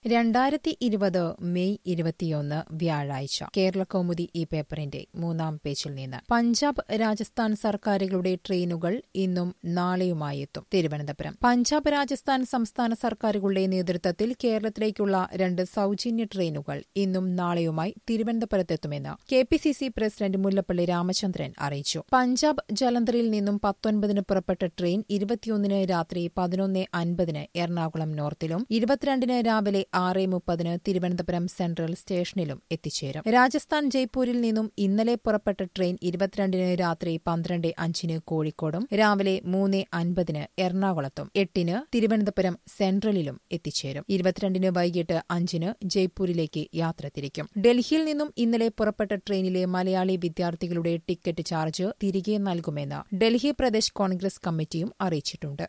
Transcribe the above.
രണ്ടായിരത്തി ഇരുപത് മെയ് ഇരുപത്തിയൊന്ന് വ്യാഴാഴ്ച കേരള കൗമുദി ഈ പേപ്പറിന്റെ മൂന്നാം പേജിൽ നിന്ന് പഞ്ചാബ് രാജസ്ഥാൻ സർക്കാരുകളുടെ ട്രെയിനുകൾ ഇന്നും നാളെയുമായി എത്തും തിരുവനന്തപുരം പഞ്ചാബ് രാജസ്ഥാൻ സംസ്ഥാന സർക്കാരുകളുടെ നേതൃത്വത്തിൽ കേരളത്തിലേക്കുള്ള രണ്ട് സൌജന്യ ട്രെയിനുകൾ ഇന്നും നാളെയുമായി തിരുവനന്തപുരത്തെത്തുമെന്ന് K P C C president Mullappally Ramachandran അറിയിച്ചു പഞ്ചാബ് ജലന്ധറിൽ നിന്നും പത്തൊൻപതിന് പുറപ്പെട്ട ട്രെയിൻ ഇരുപത്തിയൊന്നിന് രാത്രി പതിനൊന്ന് അൻപതിന് എറണാകുളം നോർത്തിലും ഇരുപത്തിരണ്ടിന് രാവിലെ ആറ് മുപ്പതിന് തിരുവനന്തപുരം സെൻട്രൽ സ്റ്റേഷനിലും എത്തിച്ചേരും രാജസ്ഥാൻ ജയ്പൂരിൽ നിന്നും ഇന്നലെ പുറപ്പെട്ട ട്രെയിൻ ഇരുപത്തിരണ്ടിന് രാത്രി പന്ത്രണ്ട് അഞ്ചിന് കോഴിക്കോടും രാവിലെ മൂന്ന് അൻപതിന് എറണാകുളത്തും എട്ടിന് തിരുവനന്തപുരം സെൻട്രലിലും എത്തിച്ചേരും ഇരുപത്തിരണ്ടിന് വൈകിട്ട് അഞ്ചിന് ജയ്പൂരിലേക്ക് യാത്ര തിരിക്കും ഡൽഹിയിൽ നിന്നും ഇന്നലെ പുറപ്പെട്ട ട്രെയിനിലെ മലയാളി വിദ്യാർത്ഥികളുടെ ടിക്കറ്റ് ചാർജ് തിരികെ നൽകുമെന്ന് ഡൽഹി പ്രദേശ് കോൺഗ്രസ് കമ്മിറ്റിയും അറിയിച്ചിട്ടുണ്ട്